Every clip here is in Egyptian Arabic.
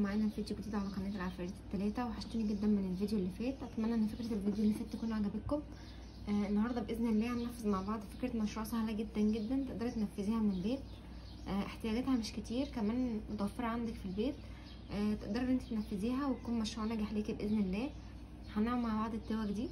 معانا فيديو جديد على قناه العفاريت الثلاثه وحشتوني جدا من الفيديو اللي فات اتمنى ان فكره الفيديو اللي فات تكون عجبتكم آه النهارده باذن الله هننفذ مع بعض فكره مشروع سهله جدا جدا تقدري تنفذيها من البيت آه احتياجاتها مش كتير كمان متوفره عندك في البيت آه تقدري انت تنفذيها ويكون مشروع ناجح ليكي باذن الله هنعمل مع بعض التوك دي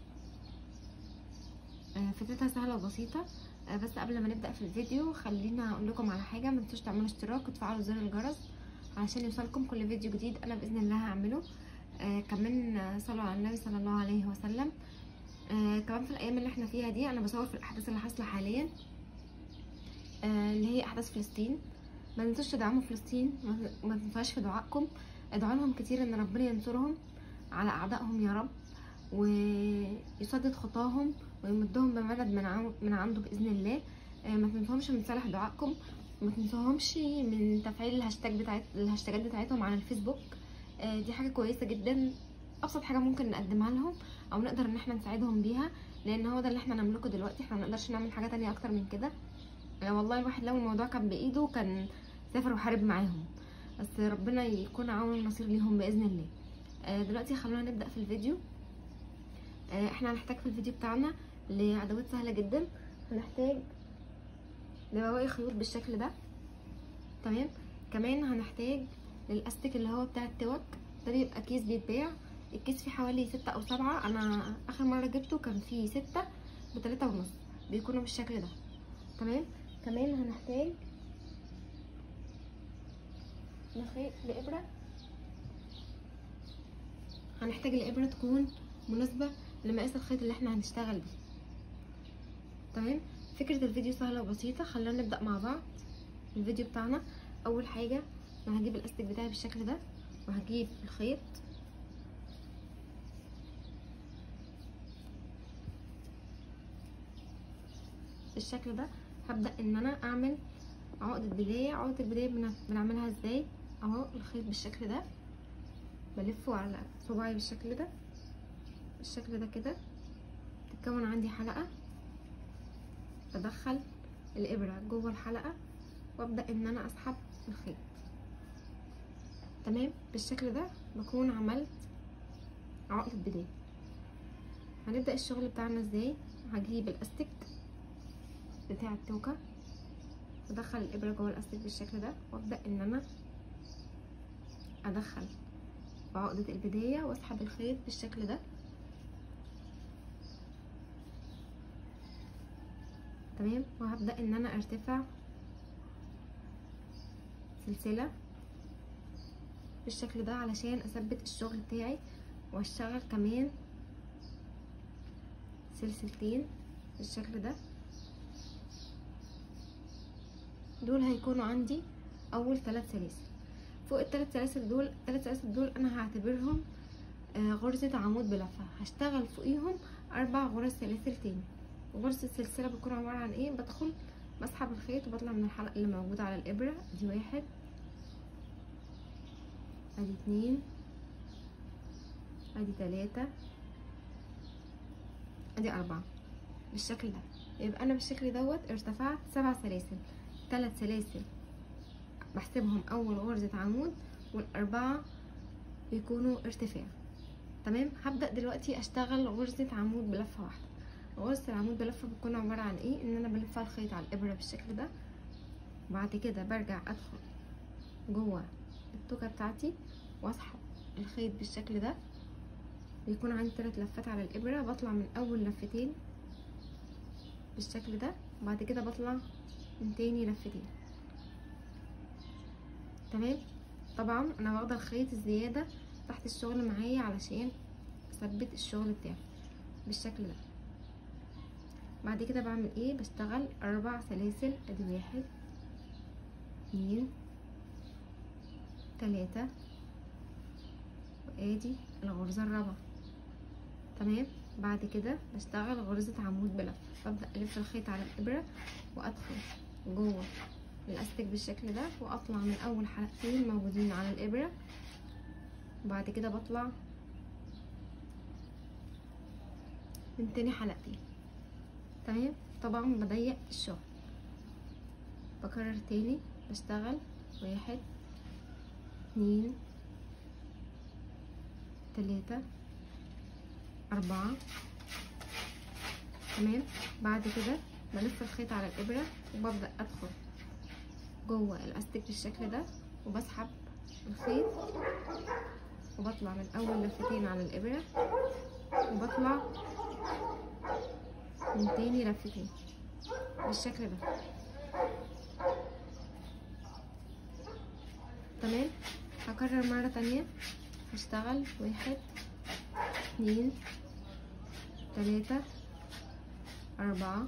آه فكرتها سهله وبسيطه آه بس قبل ما نبدا في الفيديو خلينا اقول لكم على حاجه ما تنسوش تعملوا اشتراك وتفعلوا زر الجرس علشان يوصلكم كل فيديو جديد انا باذن الله هعمله آه كمان آه صلوا على النبي صلى الله عليه وسلم آه كمان في الايام اللي احنا فيها دي انا بصور في الاحداث اللي حاصله حاليا آه اللي هي احداث فلسطين ما تنسوش تدعموا فلسطين ما تنسوش في دعائكم ادعوا لهم كتير ان ربنا ينصرهم على اعدائهم يا رب ويسدد خطاهم ويمدهم بمدد من من عنده باذن الله آه ما تنسوهمش من صالح دعائكم ما تنسوهمش من تفعيل الهاشتاج بتاعت الهاشتاجات بتاعتهم على الفيسبوك آه دي حاجه كويسه جدا ابسط حاجه ممكن نقدمها لهم او نقدر ان احنا نساعدهم بيها لان هو ده اللي احنا نملكه دلوقتي احنا ما نقدرش نعمل حاجه تانية اكتر من كده آه والله الواحد لو الموضوع كان بايده كان سافر وحارب معاهم بس ربنا يكون عون النصير ليهم باذن الله آه دلوقتي خلونا نبدا في الفيديو آه احنا هنحتاج في الفيديو بتاعنا لادوات سهله جدا هنحتاج لبواقي خيوط بالشكل ده تمام كمان هنحتاج للاستيك اللي هو بتاع التوك ده بيبقى كيس بيتباع الكيس فيه حوالي ستة او سبعة انا اخر مرة جبته كان فيه ستة بتلاتة ونص بيكونوا بالشكل ده تمام كمان هنحتاج نخيط بإبرة هنحتاج الإبرة تكون مناسبة لمقاس الخيط اللي احنا هنشتغل بيه تمام فكرة الفيديو سهلة وبسيطة خلونا نبدأ مع بعض الفيديو بتاعنا أول حاجة أنا هجيب الأستيك بتاعي بالشكل ده وهجيب الخيط بالشكل ده هبدأ إن أنا أعمل عقدة بداية عقدة البداية بنعملها ازاي اهو الخيط بالشكل ده بلفه على صباعي بالشكل ده بالشكل ده كده تتكون عندي حلقة بدخل الابرة جوه الحلقة وابدأ ان انا اسحب الخيط تمام بالشكل ده بكون عملت عقدة بداية هنبدأ الشغل بتاعنا ازاي هجيب الاستيك بتاع التوكة ادخل الابره جوه الاستيك بالشكل ده وابدا ان انا ادخل بعقده البدايه واسحب الخيط بالشكل ده تمام وهبدا ان انا ارتفع سلسله بالشكل ده علشان اثبت الشغل بتاعي واشتغل كمان سلسلتين بالشكل ده دول هيكونوا عندي اول ثلاث سلاسل فوق الثلاث سلاسل دول الثلاث سلاسل دول انا هعتبرهم آه غرزة عمود بلفة هشتغل فوقيهم اربع غرز سلاسل تاني غرزة السلسلة بتكون عبارة عن ايه بدخل بسحب الخيط وبطلع من الحلقة اللي موجودة على الابرة دي واحد ادي اتنين ادي تلاتة ادي اربعة بالشكل ده يبقى انا بالشكل دوت ارتفعت سبع سلاسل ثلاث سلاسل بحسبهم اول غرزة عمود والاربعة بيكونوا ارتفاع تمام هبدأ دلوقتي اشتغل غرزة عمود بلفة واحدة غرزة العمود بلفة بتكون عبارة عن ايه ان انا بلف الخيط على الابرة بالشكل ده وبعد كده برجع ادخل جوه التوكة بتاعتي واسحب الخيط بالشكل ده بيكون عندي ثلاث لفات على الابرة بطلع من اول لفتين بالشكل ده وبعد كده بطلع من تاني لفتين تمام طبعا انا واخده الخيط الزياده تحت الشغل معايا علشان اثبت الشغل بتاعي بالشكل ده بعد كده بعمل ايه بشتغل اربع سلاسل ادي واحد اتنين تلاتة وادي الغرزة الرابعة تمام بعد كده بشتغل غرزة عمود بلف ببدأ الف الخيط على الابرة وادخل جوه الاستيك بالشكل ده واطلع من اول حلقتين موجودين على الابره وبعد كده بطلع من تاني حلقتين تمام طبعا بضيق الشغل بكرر تاني بشتغل واحد اتنين تلاتة أربعة تمام بعد كده بلف الخيط على الإبرة وببدأ أدخل جوه الأستيك بالشكل ده وبسحب الخيط وبطلع من أول لفتين على الإبرة وبطلع من تاني لفتين بالشكل ده تمام هكرر مرة تانية هشتغل واحد اتنين تلاتة أربعة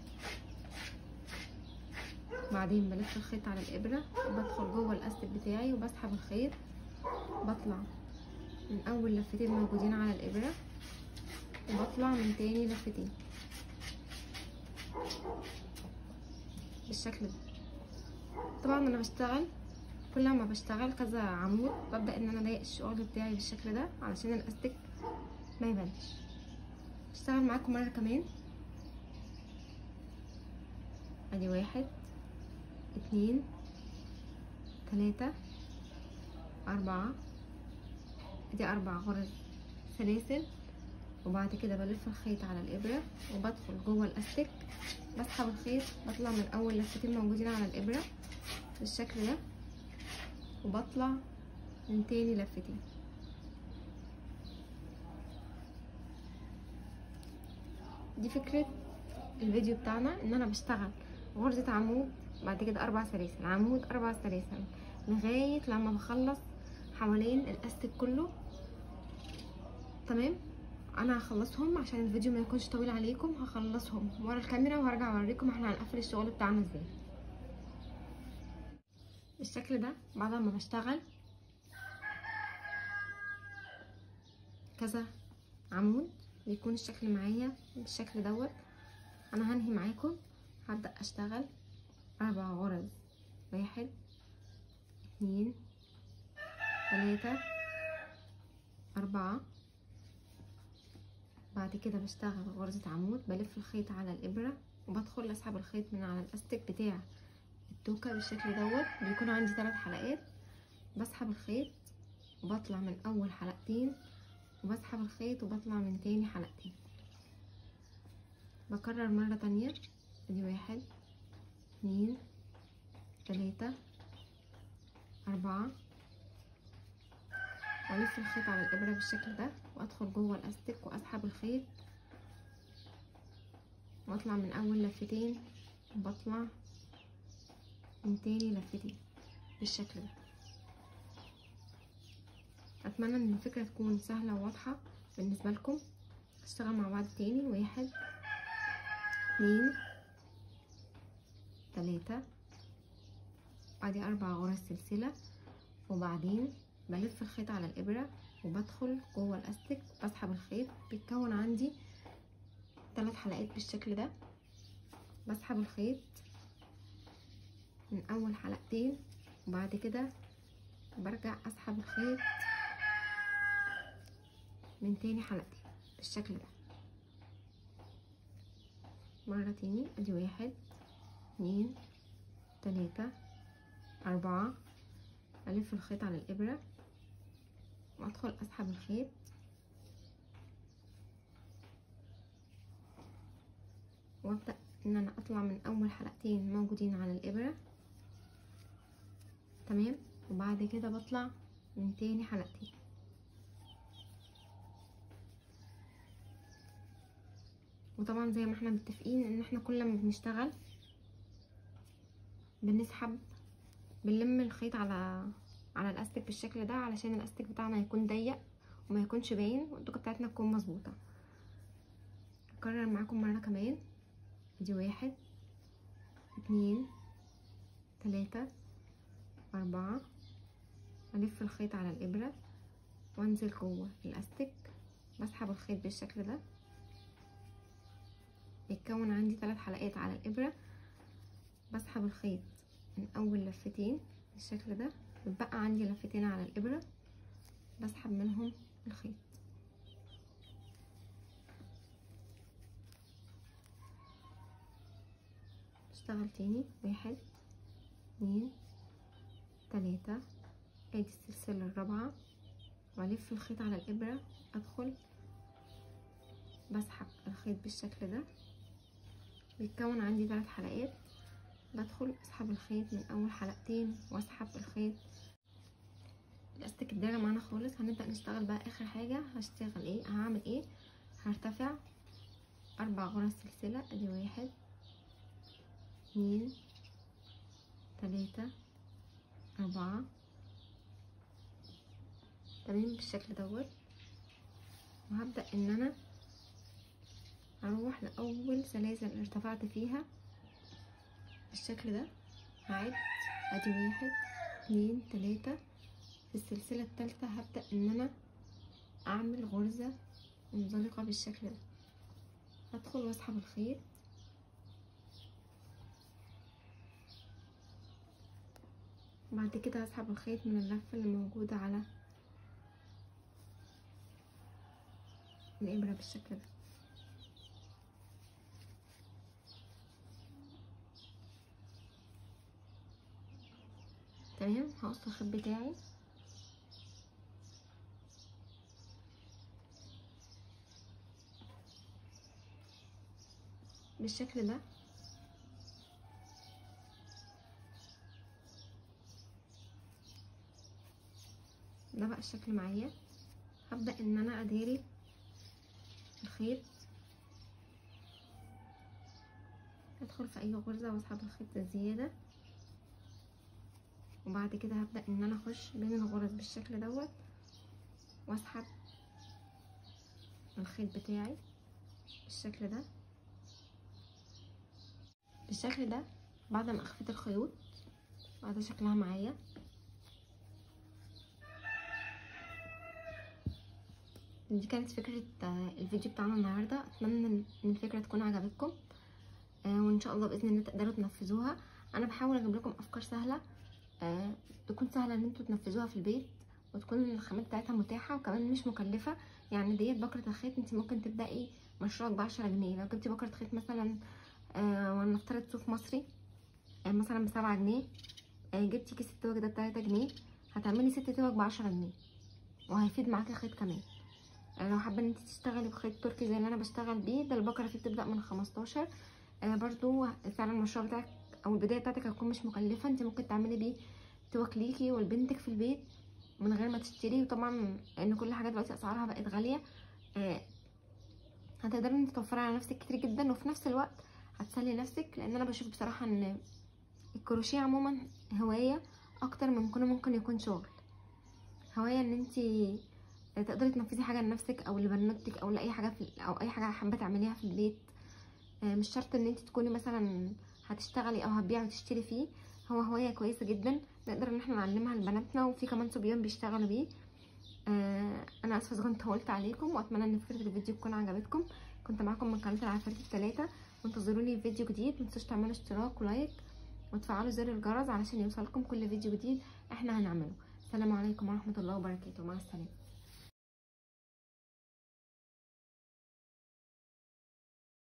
بعدين بلف الخيط على الإبرة وبدخل جوه الأستك بتاعي وبسحب الخيط بطلع من أول لفتين موجودين على الإبرة وبطلع من تاني لفتين بالشكل ده طبعا أنا بشتغل كل ما بشتغل كذا عمود ببدأ إن أنا أضيق الشغل بتاعي بالشكل ده علشان الأستك ما يبانش اشتغل معاكم مرة كمان ادي واحد اتنين تلاتة أربعة ادي أربع غرز سلاسل وبعد كده بلف الخيط على الإبرة وبدخل جوه الأستك بسحب الخيط بطلع من أول لفتين موجودين على الإبرة بالشكل ده وبطلع من تاني لفتين دي فكرة الفيديو بتاعنا ان انا بشتغل غرزة عمود بعد كده اربع سلاسل عمود اربع سلاسل لغاية لما بخلص حوالين الاستك كله تمام انا هخلصهم عشان الفيديو ما يكونش طويل عليكم هخلصهم ورا الكاميرا وهرجع اوريكم احنا هنقفل الشغل بتاعنا ازاي بالشكل ده بعد ما بشتغل كذا عمود بيكون الشكل معايا بالشكل دوت انا هنهي معاكم هبدأ اشتغل اربع غرز واحد اتنين تلاتة اربعة بعد كده بشتغل غرزة عمود بلف الخيط على الابرة وبدخل اسحب الخيط من على الاستك بتاع التوكة بالشكل دوت بيكون عندي ثلاث حلقات بسحب الخيط وبطلع من اول حلقتين وبسحب الخيط وبطلع من تاني حلقتين بكرر مرة تانية ادي واحد اتنين تلاتة اربعة والف الخيط على الابرة بالشكل ده وادخل جوه الاستك واسحب الخيط واطلع من اول لفتين وبطلع من تاني لفتين بالشكل ده اتمنى ان الفكره تكون سهله وواضحه بالنسبه لكم نشتغل مع بعض تاني واحد اتنين تلاتة ادي اربع غرز سلسله وبعدين بلف الخيط على الابره وبدخل جوه الاستك بسحب الخيط بيتكون عندي ثلاث حلقات بالشكل ده بسحب الخيط من اول حلقتين وبعد كده برجع اسحب الخيط من تاني حلقتين بالشكل ده مرة تاني ادي واحد اتنين تلاتة اربعة الف الخيط على الابرة وادخل اسحب الخيط وابدأ ان انا اطلع من اول حلقتين موجودين على الابرة تمام وبعد كده بطلع من تاني حلقتين وطبعا زي ما احنا متفقين ان احنا كل ما بنشتغل بنسحب بنلم الخيط على على الاستك بالشكل ده علشان الاستك بتاعنا يكون ضيق وما يكونش باين والدوكه بتاعتنا تكون مظبوطه اكرر معاكم مره كمان دي واحد اتنين تلاتة أربعة ألف الخيط على الإبرة وأنزل جوه الأستك بسحب الخيط بالشكل ده بيتكون عندي ثلاث حلقات على الإبرة بسحب الخيط من أول لفتين بالشكل ده بتبقى عندي لفتين على الإبرة بسحب منهم الخيط اشتغل تاني واحد اتنين تلاتة ادي السلسلة الرابعة والف الخيط على الابره ادخل بسحب الخيط بالشكل ده بيتكون عندي ثلاث حلقات بدخل اسحب الخيط من اول حلقتين واسحب الخيط الاستك الدايره معانا خالص هنبدا نشتغل بقى اخر حاجه هشتغل ايه هعمل ايه هرتفع اربع غرز سلسله ادي واحد اتنين تلاتة اربعة تمام بالشكل دوت وهبدا ان انا هروح لاول سلاسل اللي ارتفعت فيها بالشكل ده هعد ادي واحد اتنين تلاتة في السلسلة التالتة هبدأ ان انا اعمل غرزة منزلقة بالشكل ده هدخل واسحب الخيط بعد كده هسحب الخيط من اللفة اللي موجودة على الإبرة بالشكل ده تمام هقص الخيط بتاعي بالشكل ده ده بقى الشكل معايا هبدأ ان انا اداري الخيط ادخل في اي غرزة واسحب الخيط الزيادة وبعد كده هبدأ ان انا اخش بين الغرز بالشكل دوت واسحب الخيط بتاعي بالشكل ده بالشكل ده بعد ما اخفيت الخيوط بعد شكلها معايا دي كانت فكرة الفيديو بتاعنا النهاردة اتمنى ان الفكرة تكون عجبتكم وان شاء الله باذن الله تقدروا تنفذوها انا بحاول اجيب لكم افكار سهلة تكون سهلة ان انتوا تنفذوها في البيت وتكون الخامات بتاعتها متاحة وكمان مش مكلفة يعني ديت بكرة الخيط انت ممكن تبدأي مشروعك بعشرة جنيه لو جبتي بكرة خيط مثلا ولنفترض صوف مصري مثلا بسبعة جنيه جبتي كيس التوج ده بتلاتة جنيه هتعملي ست توج بعشرة جنيه وهيفيد معاكي خيط كمان لو حابه ان انت تشتغلي بخيط تركي زي اللي انا بشتغل بيه ده البكره فيه بتبدا من 15 آه برضو فعلا المشروع بتاعك او البدايه بتاعتك هتكون مش مكلفه انت ممكن تعملي بيه توك ليكي ولبنتك في البيت من غير ما تشتري وطبعا ان كل حاجه دلوقتي اسعارها بقت غاليه آه هتقدري ان انت توفري على نفسك كتير جدا وفي نفس الوقت هتسلي نفسك لان انا بشوف بصراحه ان الكروشيه عموما هوايه اكتر من كونه ممكن يكون شغل هوايه ان انت تقدري تنفذي حاجه لنفسك او لبنوتك او لاي حاجه في او اي حاجه حابه تعمليها في البيت مش شرط ان انت تكوني مثلا هتشتغلي او هتبيعي وتشتري فيه هو هوايه كويسه جدا نقدر ان احنا نعلمها لبناتنا وفي كمان صبيان بيشتغلوا بيه انا اسفه اذا كنت طولت عليكم واتمنى ان فكره الفيديو تكون عجبتكم كنت معاكم من قناه العفاريت الثلاثه وانتظروني في فيديو جديد متنسوش تعملوا اشتراك ولايك وتفعلوا زر الجرس علشان يوصلكم كل فيديو جديد احنا هنعمله السلام عليكم ورحمه الله وبركاته مع السلامه